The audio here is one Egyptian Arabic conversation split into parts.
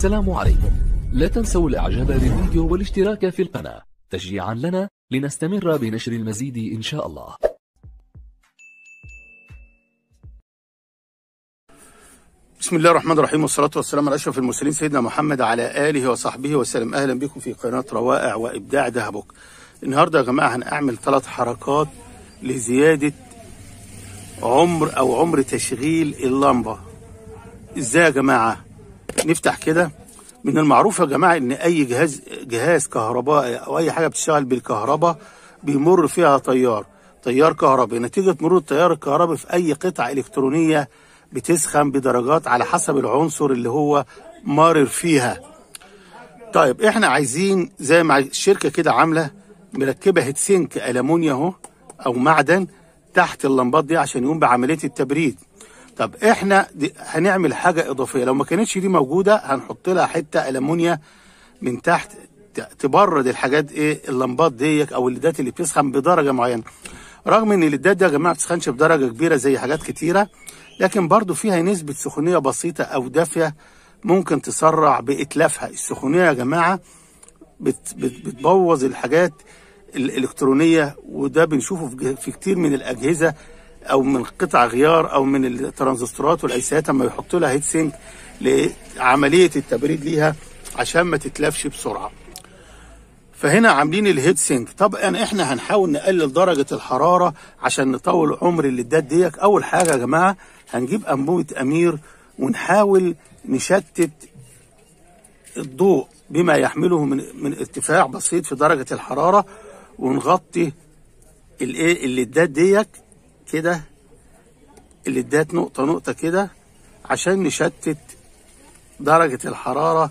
السلام عليكم لا تنسوا الاعجاب بالفيديو والاشتراك في القناة تشجيعا لنا لنستمر بنشر المزيد ان شاء الله بسم الله الرحمن الرحيم والصلاة والسلام على أشرف المرسلين سيدنا محمد على آله وصحبه وسلم أهلا بكم في قناة روائع وإبداع دهبك النهاردة يا جماعة هنعمل ثلاث حركات لزيادة عمر أو عمر تشغيل اللمبة إزاي يا جماعة نفتح كده من المعروف يا جماعة إن أي جهاز جهاز كهربائي أو أي حاجة بتشتغل بالكهرباء بيمر فيها تيار تيار كهربي نتيجة مرور التيار الكهربي في أي قطعة إلكترونية بتسخن بدرجات على حسب العنصر اللي هو مارر فيها طيب احنا عايزين زي ما الشركه كده عامله مركبه هيت سينك المونيا اهو او معدن تحت اللمبات دي عشان يقوم بعمليه التبريد طب احنا دي هنعمل حاجه اضافيه لو ما كانتش دي موجوده هنحط لها حته المونيا من تحت تبرد الحاجات ايه اللمبات ديك او الليدات اللي بتسخن بدرجه معينه رغم ان الليدات دي يا جماعه ما بتسخنش بدرجه كبيره زي حاجات كتيره لكن برضو فيها نسبة سخونية بسيطة أو دافية ممكن تسرع بإتلافها السخونية يا جماعة بت بت بتبوظ الحاجات الإلكترونية وده بنشوفه في كتير من الأجهزة أو من قطع غيار أو من الترانزستورات والأيسات لما يحط لها هيت سينك لعملية التبريد ليها عشان ما تتلفش بسرعة فهنا عاملين الهيت سينك طبعا احنا هنحاول نقلل درجة الحرارة عشان نطول عمر الليدات ديك اول حاجة يا جماعة هنجيب انبوبة امير ونحاول نشتت الضوء بما يحمله من من ارتفاع بسيط في درجة الحرارة ونغطي الايه الليدات ديك كده الليدات نقطة نقطة كده عشان نشتت درجة الحرارة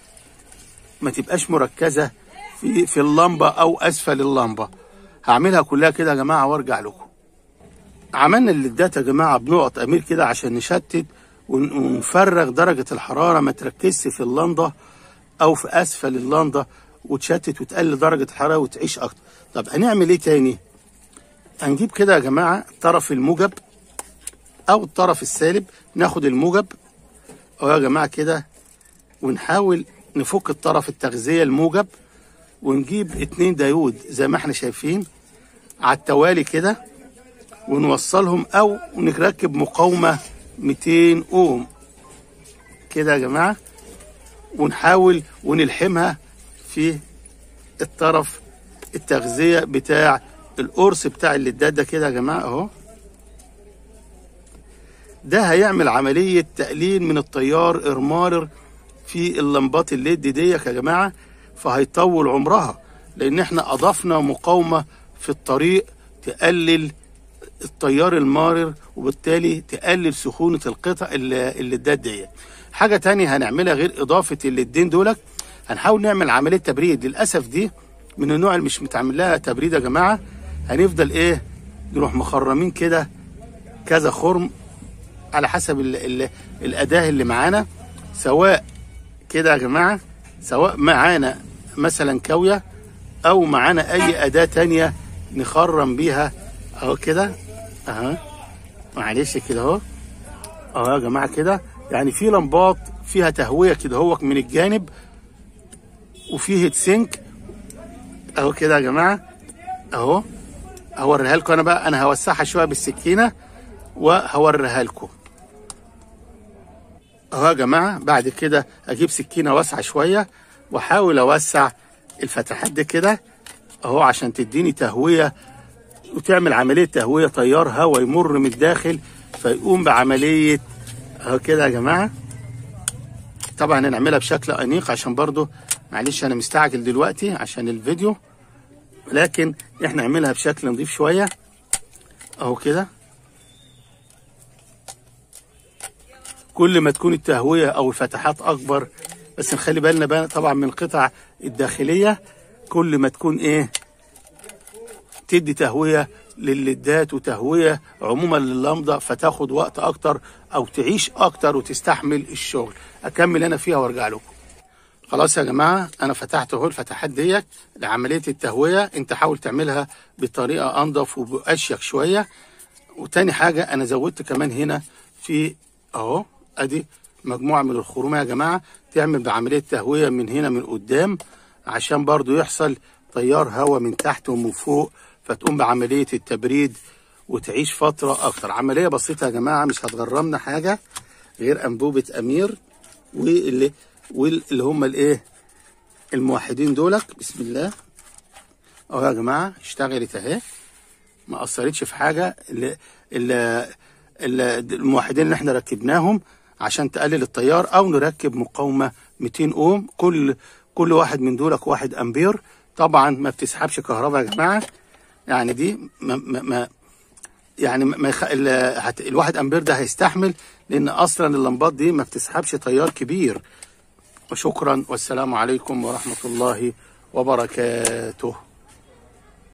ما تبقاش مركزة في في اللمبه او اسفل اللمبه هعملها كلها كده يا جماعه وارجع لكم عملنا الليدات يا جماعه بنقط امير كده عشان نشتت ونفرغ درجه الحراره ما تركزش في اللنده او في اسفل اللنده وتشتت وتقلل درجه الحراره وتعيش اكتر طب هنعمل ايه تاني هنجيب كده يا جماعه الطرف الموجب او الطرف السالب ناخد الموجب اهو يا جماعه كده ونحاول نفك الطرف التغذيه الموجب ونجيب اتنين دايود زي ما احنا شايفين على التوالي كده ونوصلهم او نركب مقاومة 200 اوم كده يا جماعة ونحاول ونلحمها في الطرف التغذية بتاع القرص بتاع الليدات ده كده يا جماعة اهو ده هيعمل عملية تقليل من التيار ارمارر في اللمبات الليد دي يا جماعه فهيطول عمرها لان احنا اضفنا مقاومه في الطريق تقلل التيار المارر وبالتالي تقلل سخونه القطع الليدات دي حاجه تانية هنعملها غير اضافه الليدين دولك هنحاول نعمل عمليه تبريد للاسف دي من النوع اللي مش متعمل لها تبريد يا جماعه هنفضل ايه نروح مخرمين كده كذا خرم على حسب ال ال الاداه اللي معانا سواء كده يا جماعه سواء معانا مثلا كاوية او معانا اي اداة تانية نخرم بيها اهو كده اهو معلش كده اهو اهو يا جماعة كده يعني في لمبات فيها تهوية كده هو من الجانب وفيه هيت سينك اهو كده يا جماعة اهو هوريها لكم انا بقى انا هوسعها شوية بالسكينة وهوريها لكم اهو يا جماعه بعد كده اجيب سكينه واسعه شويه واحاول اوسع الفتحات دي كده اهو عشان تديني تهويه وتعمل عمليه تهويه تيار هواء يمر من الداخل فيقوم بعمليه اهو كده يا جماعه طبعا هنعملها بشكل انيق عشان برضو معلش انا مستعجل دلوقتي عشان الفيديو لكن احنا نعملها بشكل نظيف شويه اهو كده كل ما تكون التهوية أو الفتحات أكبر بس نخلي بالنا بقى طبعا من القطع الداخلية كل ما تكون إيه تدي تهوية للليدات وتهوية عموما لللمضة فتاخد وقت أكتر أو تعيش أكتر وتستحمل الشغل أكمل أنا فيها وأرجع لكم خلاص يا جماعة أنا فتحت أهو الفتحات ديت لعملية التهوية أنت حاول تعملها بطريقة أنظف وبأشيك شوية وتاني حاجة أنا زودت كمان هنا في أهو ادي مجموعه من الخروم يا جماعه تعمل بعمليه تهويه من هنا من قدام عشان برضو يحصل تيار هواء من تحت ومن فوق فتقوم بعمليه التبريد وتعيش فتره اكتر عمليه بسيطه يا جماعه مش هتغرمنا حاجه غير انبوبه امير واللي واللي هم الايه الموحدين دولك بسم الله اهو يا جماعه اشتغلت اهي ما اثرتش في حاجه اللي اللي اللي الموحدين اللي احنا ركبناهم عشان تقلل التيار او نركب مقاومه 200 اوم كل كل واحد من دولك واحد امبير طبعا ما بتسحبش كهرباء يا جماعه يعني دي ما, ما, ما يعني ما يخ... ال... هت... الواحد امبير ده هيستحمل لان اصلا اللمبات دي ما بتسحبش تيار كبير وشكرا والسلام عليكم ورحمه الله وبركاته